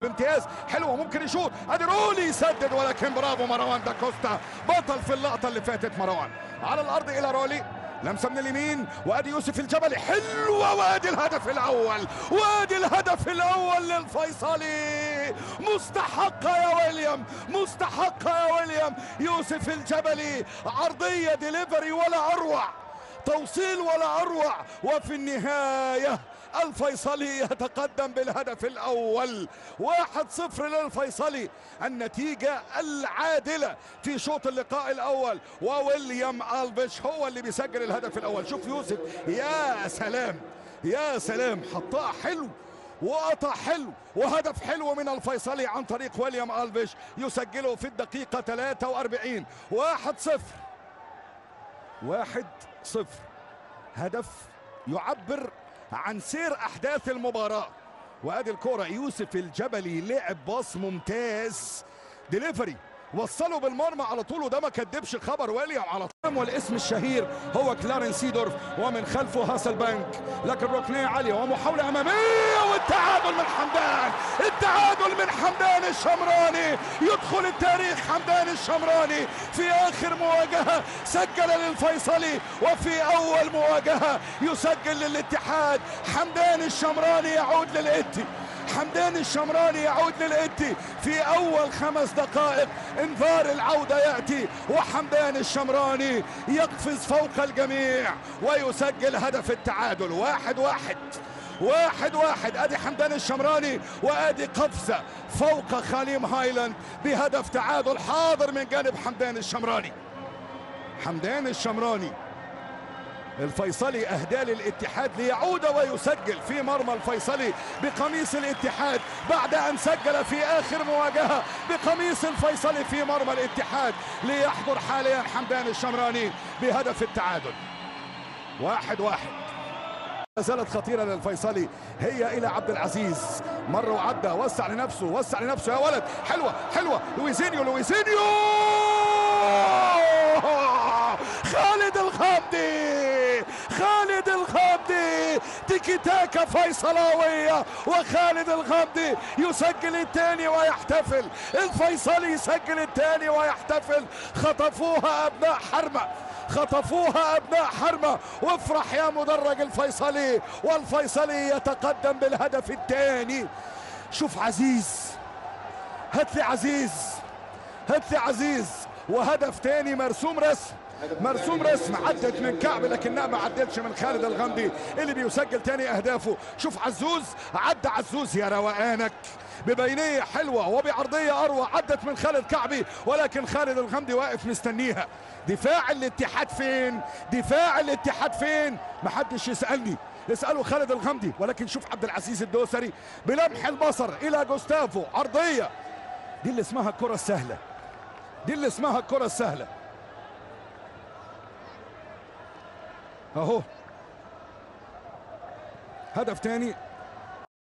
بامتياز حلوه ممكن يشوط ادي رولي يسدد ولكن برافو مروان داكوستا بطل في اللقطه اللي فاتت مروان على الارض الى رولي لمسه من اليمين وادي يوسف الجبلي حلوه وادي الهدف الاول وادي الهدف الاول للفيصلي مستحقه يا ويليام مستحقه يا ويليام يوسف الجبلي عرضيه ديليفري ولا اروع توصيل ولا اروع وفي النهايه الفيصلي يتقدم بالهدف الاول واحد صفر للفيصلي النتيجة العادلة في شوط اللقاء الاول وويليام الفيش هو اللي بيسجل الهدف الاول شوف يوسف يا سلام يا سلام حطها حلو وقطع حلو وهدف حلو من الفيصلي عن طريق ويليام الفيش يسجله في الدقيقة 43 واحد صفر واحد صفر هدف يعبر عن سير احداث المباراه وادي الكره يوسف الجبلي لعب باص ممتاز ديليفري وصله بالمرمى على طول وده ما كدبش خبر ويليام على طول والاسم الشهير هو كلارن سيدورف ومن خلفه هاسل بانك لكن ركنيه عاليه ومحاوله اماميه والتعادل من حمدان التعادل من حمدان الشمراني يدخل التاريخ حمدان الشمراني في اخر مواجهه سجل للفيصلي وفي اول مواجهه يسجل للاتحاد حمدان الشمراني يعود للاتي حمدان الشمراني يعود للإتي في أول خمس دقائق انذار العودة يأتي وحمدان الشمراني يقفز فوق الجميع ويسجل هدف التعادل واحد واحد واحد واحد ادي حمدان الشمراني وادي قفزه فوق خليم هايلاند بهدف تعادل حاضر من جانب حمدان الشمراني حمدان الشمراني الفيصلي اهدى للاتحاد ليعود ويسجل في مرمى الفيصلي بقميص الاتحاد بعد ان سجل في اخر مواجهه بقميص الفيصلي في مرمى الاتحاد ليحضر حاليا حمدان الشمراني بهدف التعادل واحد واحد لا زالت خطيرة للفيصلي هي إلى عبد العزيز مرة وعدى وسع لنفسه وسع لنفسه يا ولد حلوة حلوة لويزينيو لويزينيو خالد الخامدي خالد الخامدي تيكي تاكا فيصلاوية وخالد الخامدي يسجل الثاني ويحتفل الفيصلي يسجل الثاني ويحتفل خطفوها أبناء حرمة خطفوها ابناء حرمه وافرح يا مدرج الفيصلي والفيصلي يتقدم بالهدف الثاني شوف عزيز هات لي عزيز هات لي عزيز وهدف تاني مرسوم رسم مرسوم رسم عدت من كعب لكنها ما عدتش من خالد الغامدي اللي بيسجل تاني اهدافه شوف عزوز عدى عزوز يا روقانك ببينيه حلوه وبعرضيه اروع عدت من خالد كعبي ولكن خالد الغامدي واقف مستنيها دفاع الاتحاد فين دفاع الاتحاد فين محدش يسالني اسالوا خالد الغامدي ولكن شوف عبد العزيز الدوسري بلمح البصر الى جوستافو عرضيه دي اللي اسمها الكره السهله دي اللي اسمها الكره السهله اهو هدف تاني